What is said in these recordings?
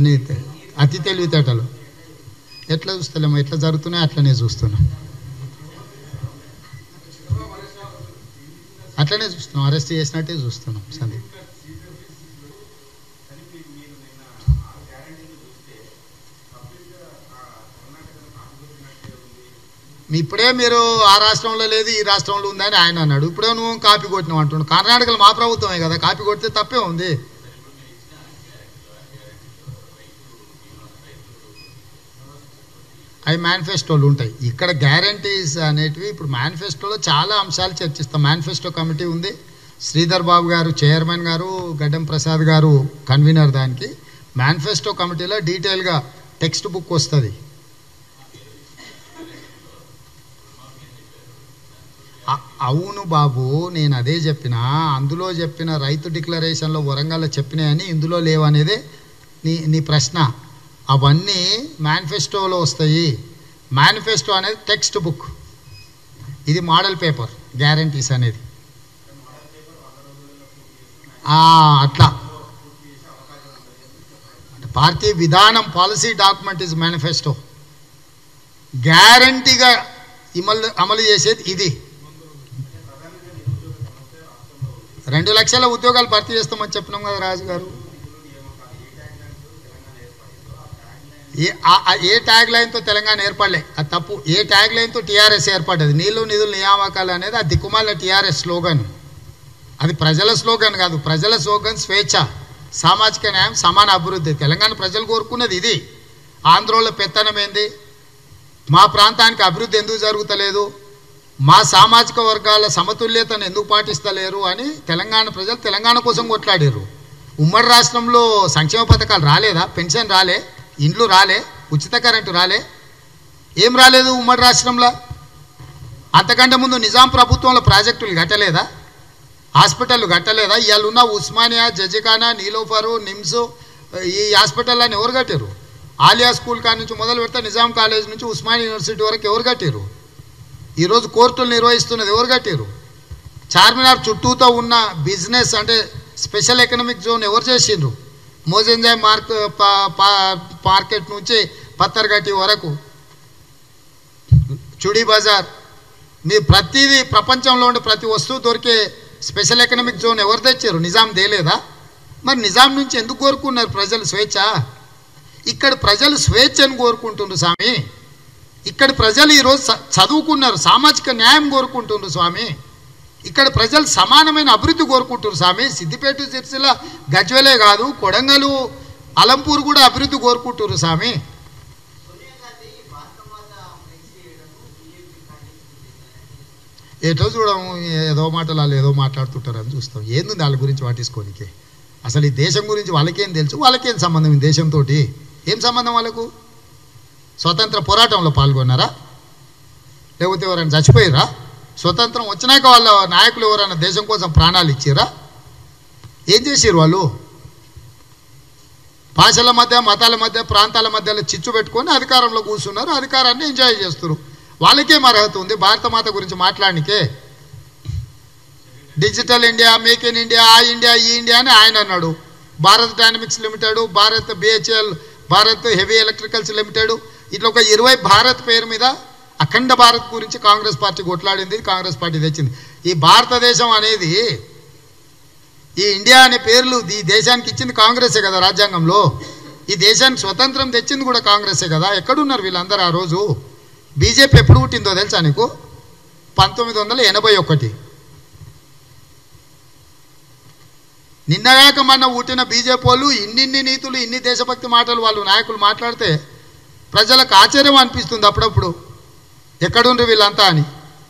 అని తె- అతి తెలివితేటలు ఎట్లా చూస్తలేమో ఎట్లా జరుగుతున్నాయో అట్లనే చూస్తున్నాం అట్లనే చూస్తున్నాం అరెస్ట్ చేసినట్టే చూస్తున్నాం సందీప్ మీ ఇప్పుడే మీరు ఆ రాష్ట్రంలో లేదు ఈ రాష్ట్రంలో ఉందని ఆయన అన్నాడు ఇప్పుడే నువ్వు కాపీ కొట్టినావు అంటున్నాడు కర్ణాటకలో మా ప్రభుత్వమే కదా కాపీ కొడితే తప్పే ఉంది అవి మేనిఫెస్టోలు ఉంటాయి ఇక్కడ గ్యారంటీస్ అనేటివి ఇప్పుడు మేనిఫెస్టోలో చాలా అంశాలు చర్చిస్తాం మేనిఫెస్టో కమిటీ ఉంది శ్రీధర్ బాబు గారు చైర్మన్ గారు గడ్డం ప్రసాద్ గారు కన్వీనర్ దానికి మేనిఫెస్టో కమిటీలో డీటెయిల్గా టెక్స్ట్ బుక్ వస్తుంది అ- అవును బాబు నేను అదే చెప్పిన అందులో చెప్పిన రైతు డిక్లరేషన్లో వరంగల్లో చెప్పినాయని ఇందులో లేవనేదే నీ నీ ప్రశ్న అవన్నీ మేనిఫెస్టోలో వస్తాయి మేనిఫెస్టో అనేది టెక్స్ట్ బుక్ ఇది మోడల్ పేపర్ గ్యారంటీస్ అనేది ఆ, అట్లా పార్టీ విధానం పాలసీ డాక్యుమెంట్ ఇస్ మేనిఫెస్టో గ్యారంటీగా అమలు అమలు చేసేది ఇది రెండు లక్షల ఉద్యోగాలు భర్తీ చేస్తామని చెప్పినాం కదా రాజు గారు ఏ ఆ- ఆ- ఏ ట్యాగ్ లైన్తో తెలంగాణ ఏర్పడలే అది తప్పు ఏ ట్యాగ్ లైన్తో టీఆర్ఎస్ ఏర్పడ్డది నీళ్లు నిధులు నియామకాలు అనేది ఆ దిక్కుమాల టీఆర్ఎస్ స్లోగన్ అది ప్రజల స్లోగన్ కాదు ప్రజల స్లోగన్ స్వేచ్ఛ సామాజిక న్యాయం సమాన అభివృద్ధి తెలంగాణ ప్రజలు కోరుకున్నది ఇది ఆంధ్రోళ్ళ పెత్తనం ఏంది మా ప్రాంతానికి అభివృద్ధి ఎందుకు జరుగుతలేదు మా సామాజిక వర్గాల సమతుల్యతను ఎందుకు పాటిస్తలేరు అని తెలంగాణ ప్రజలు తెలంగాణ కోసం కొట్లాడారు ఉమ్మడి రాష్ట్రంలో సంక్షేమ పథకాలు రాలేదా పెన్షన్ రాలే ఇండ్లు రాలే ఉచిత కరెంటు రాలే ఏం రాలేదు ఉమ్మడి రాష్ట్రంలో అంతకంటే ముందు నిజాం ప్రభుత్వంలో ప్రాజెక్టులు కట్టలేదా హాస్పిటల్ కట్టలేదా ఇవాళ ఉన్న ఉస్మానియా జజిఖానా నీలోఫరు నిమ్స్ ఈ హాస్పిటల్ని ఎవరు కట్టారు ఆలియా స్కూల్ కాడ నుంచి మొదలు పెడితే నిజాం కాలేజ్ నుంచి ఉస్మానియా యూనివర్సిటీ వరకు ఎవరు కట్టారు ఈరోజు కోర్టులు నిర్వహిస్తున్నది ఎవరు కట్టారు చార్మినార్ చుట్టూతో ఉన్న బిజినెస్ అంటే స్పెషల్ ఎకనామిక్ జోన్ ఎవరు చేసిండ్రు మోజంజాయ్ మార్క్ పా- పా- మార్కెట్ నుంచి పత్తర్గట్టి వరకు చుడీ బజార్ మీ ప్రతిదీ ప్రపంచంలో ఉండే ప్రతి వస్తువు దొరికే స్పెషల్ ఎకనామిక్ జోన్ ఎవరు తెచ్చారు నిజాం తేలేదా మరి నిజాం నుంచి ఎందుకు కోరుకున్నారు ప్రజలు స్వేచ్ఛ ఇక్కడ ప్రజలు స్వేచ్ఛను కోరుకుంటున్నారు స్వామి ఇక్కడ ప్రజలు ఈరోజు చ- చదువుకున్నారు సామాజిక న్యాయం కోరుకుంటున్నారు స్వామి ఇక్కడ ప్రజలు సమానమైన అభివృద్ధి కోరుకుంటున్నారు స్వామి సిద్దిపేట సిరిసిల్ల గజ్వెలే కాదు కొడంగలు అలంపూర్ కూడా అభివృద్ధి కోరుకుంటున్నారు స్వామి ఏటో చూడము ఏదో మాటలు వాళ్ళు ఏదో మాట్లాడుతుంటారు అని చూస్తాం ఏంది వాళ్ళ గురించి వాటిసుకోనికి అసలు ఈ దేశం గురించి వాళ్ళకేం తెలుసు వాళ్ళకేం సంబంధం ఈ దేశంతో ఏం సంబంధం వాళ్ళకు స్వతంత్ర పోరాటంలో పాల్గొన్నారా లేకపోతే ఎవరైనా చచ్చిపోయారా స్వతంత్రం వచ్చినాక వాళ్ళ నాయకులు ఎవరైనా దేశం కోసం ప్రాణాలు ఇచ్చారా ఏం చేసారు వాళ్ళు భాషల మధ్య మతాల మధ్య ప్రాంతాల మధ్యలో చిచ్చు పెట్టుకొని అధికారంలో కూర్చున్నారు అధికారాన్ని ఎంజాయ్ చేస్తారు వాళ్ళకేం అర్హత ఉంది భారత మాత గురించి మాట్లాడనికే digital India make in India ఆ ఇండియా ఈ ఇండియా అని ఆయన అన్నాడు Bharat dynamics limited Bharat BHEL Bharat heavy electricals limited ఇట్లా ఒక ఇరవై భారత్ పేరు మీద అఖండ భారత్ గురించి కాంగ్రెస్ పార్టీ కొట్లాడింది కాంగ్రెస్ పార్టీ తెచ్చింది ఈ భారతదేశం అనేది ఈ ఇండియా అనే పేర్లు ఈ దేశానికి ఇచ్చింది కాంగ్రెసే కదా రాజ్యాంగంలో ఈ దేశానికి స్వతంత్రం తెచ్చింది కూడా కాంగ్రెసే కదా ఎక్కడున్నారు వీళ్ళందరూ ఆ రోజు బీజేపీ ఎప్పుడు పుట్టిందో తెలుసా నీకు పంతొమ్మిది వందల ఎనభై ఒకటి నిన్నగాక మొన్న పుట్టిన బీజేపీ వాళ్ళు ఇన్నిన్ని నీతులు ఇన్ని దేశభక్తి మాటలు వాళ్ళు నాయకులు మాట్లాడితే ప్రజలకు ఆశ్చర్యం అనిపిస్తుంది అప్పుడప్పుడు ఎక్కడుండ్రు వీళ్ళంతా అని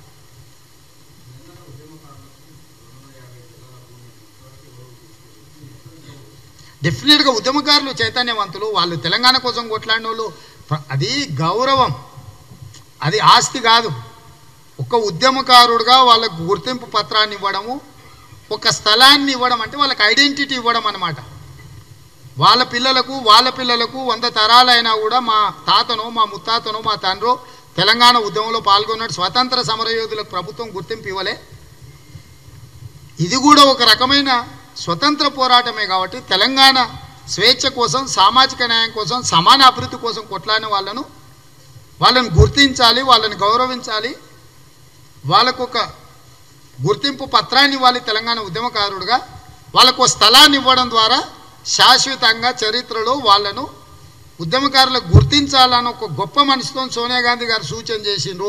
డెఫినెట్గా ఉద్యమకారులు చైతన్యవంతులు వాళ్ళు తెలంగాణ కోసం కొట్లాడిన వాళ్ళు ప్ర- అది గౌరవం అది ఆస్తి కాదు ఒక ఉద్యమకారుడుగా వాళ్ళకు గుర్తింపు పత్రాన్ని ఇవ్వడము ఒక స్థలాన్ని ఇవ్వడం అంటే వాళ్ళకి ఐడెంటిటీ ఇవ్వడం అన్నమాట వాళ్ళ పిల్లలకు వాళ్ళ పిల్లలకు వంద తరాలైనా కూడా మా తాతనో మా ముత్తాతనో మా తండ్రో తెలంగాణ ఉద్యమంలో పాల్గొన్నాడు స్వతంత్ర సమరయోధులకు ప్రభుత్వం గుర్తింపు ఇవ్వలే ఇది కూడా ఒక రకమైన స్వతంత్ర పోరాటమే కాబట్టి తెలంగాణ స్వేచ్ఛ కోసం సామాజిక న్యాయం కోసం సమాన అభివృద్ధి కోసం కొట్లాడిన వాళ్ళను వాళ్ళని గుర్తించాలి వాళ్ళని గౌరవించాలి వాళ్ళకు ఒక గుర్తింపు పత్రాన్ని ఇవ్వాలి తెలంగాణ ఉద్యమకారుడుగా వాళ్ళకు ఒక స్థలాన్ని ఇవ్వడం ద్వారా శాశ్వతంగా చరిత్రలో వాళ్ళను ఉద్యమకారులకు గుర్తించాలని ఒక గొప్ప మనసుతో సోనియా గాంధీ గారు సూచన చేసిండ్రు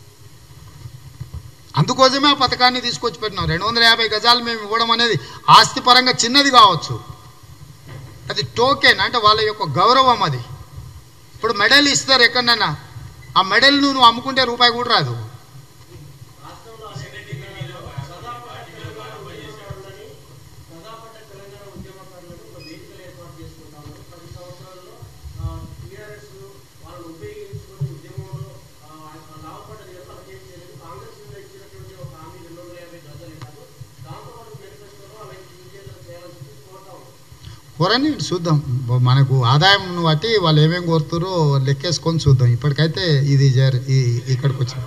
అందుకోసమే ఆ పథకాన్ని తీసుకొచ్చి పెట్టినాం రెండు వందల యాభై గజాలు మేము ఇవ్వడం అనేది ఆస్తిపరంగా చిన్నది కావచ్చు అది టోకెన్ అంటే వాళ్ళ యొక్క గౌరవం అది ఇప్పుడు మెడల్ ఇస్తారు ఎక్కడన్నా ఆ మెడల్ నువ్వు అమ్ముకుంటే రూపాయి కూడా రాదు రాష్ట్రంలో అనేక సదాపట్ట తెలంగాణ ఉద్యమకారులని సదాపట్ట తెలంగాణ ఉద్యమకారులను ఒక వేదికలు ఏర్పాటు చేసుకుంటాము పది సంవత్సరాల్లో టీఆర్ఎస్ వాళ్ళని ఉపయోగించుకొని ఉద్యమంలో ఆ, లాభపడ్డ నిరసన చేయలేదు కాంగ్రెస్ మీద ఇచ్చినటువంటి ఒక హామీ రెండు వందల యాభై గజాలు కాదు దాంతోపాటు మేనిఫెస్టోలో అలాంటి విజయాలు చేయాలని చెప్పి కోరుతా ఉన్నాం కోరని చూద్దాం మనకు ఆదాయం బట్టి వాళ్ళు ఏమేమి కోరుతారో లెక్కేసుకొని చూద్దాం ఇప్పటికైతే ఇది జర్ ఈ- ఇక్కడికి వచ్చింది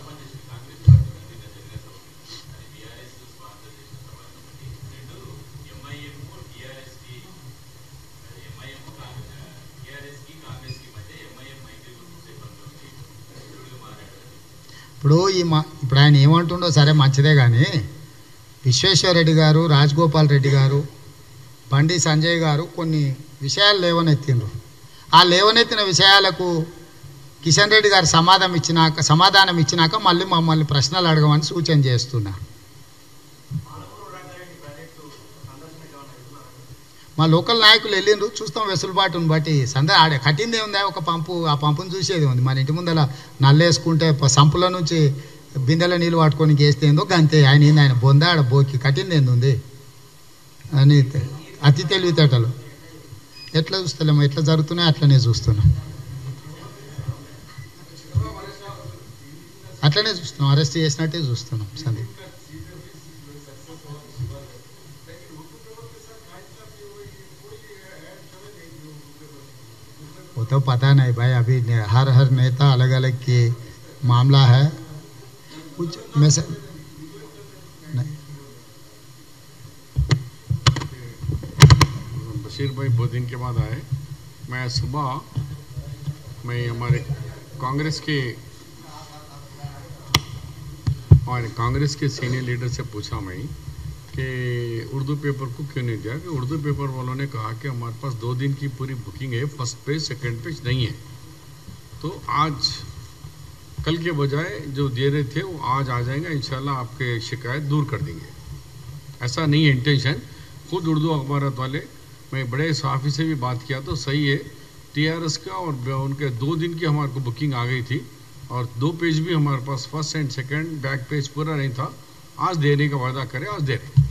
ఇప్పుడు ఈ మా ఇప్పుడు ఆయన ఏమంటుండో సరే మంచిదే కానీ విశ్వేశ్వరరెడ్డి గారు రాజగోపాల్ రెడ్డి గారు బండి సంజయ్ గారు కొన్ని విషయాలు లేవనెత్తిండ్రు ఆ లేవనెత్తిన విషయాలకు కిషన్ రెడ్డి గారు సమాధానం ఇచ్చినాక సమాధానం ఇచ్చినాక మళ్ళీ మమ్మల్ని ప్రశ్నలు అడగమని సూచన చేస్తున్నా మా లోకల్ నాయకులు వెళ్ళిండ్రు చూస్తాం వెసులుబాటును బట్టి సంద ఆడే కట్టింది ఏముందా ఒక పంపు ఆ పంపును చూసేది ఉంది మన ఇంటి ముందర నల్లేసుకుంటే ప- సంపుల నుంచి బిందెల నీళ్ళు పట్టుకొని వేస్తే ఏందో గంతే ఆయన ఏంది ఆయన బొంద ఆడ బోకి కట్టింది ఏంది ఉంది అని తె- అతి తెలివితేటలు ఎట్లా చూస్తలేము ఎట్లా జరుగుతున్నాయి అట్లనే చూస్తున్నాం అట్లనే చూస్తున్నాం అరెస్ట్ చేసినట్టే చూస్తున్నాం సందీప్ वो तो पता नहीं भाई अभी ने- हर हर नेता अलग अलग की मामला है कुछ में से नहीं बशीर भाई बहुत दिन के बाद आए मैं सुबह मैं हमारे कांग्रेस के हमारे कांग्रेस के सीनियर लीडर से पूछा मैं कि उर्दू पेपर को क्यों नहीं दिया कि उर्दू पेपर वालों ने कहा कि हमारे पास दो दिन की पूरी बुकिंग है फर्स्ट पेज सेकंड पेज नहीं है तो आज कल के बजाय जो दे रहे थे वो आज आ जाएंगे इंशाल्लाह आपके शिकायत दूर कर देंगे ऐसा नहीं है इंटेंशन खुद उर्दू अखबारत वाले मैं बड़े सहाफ़ी से भी बात किया तो सही है टीआरएस का और ब- उनके दो दिन की हमारे को बुकिंग आ गई थी और दो पेज भी हमारे पास first and second back page पूरा नहीं था आज देने का वादा करें आज दे रहे हैं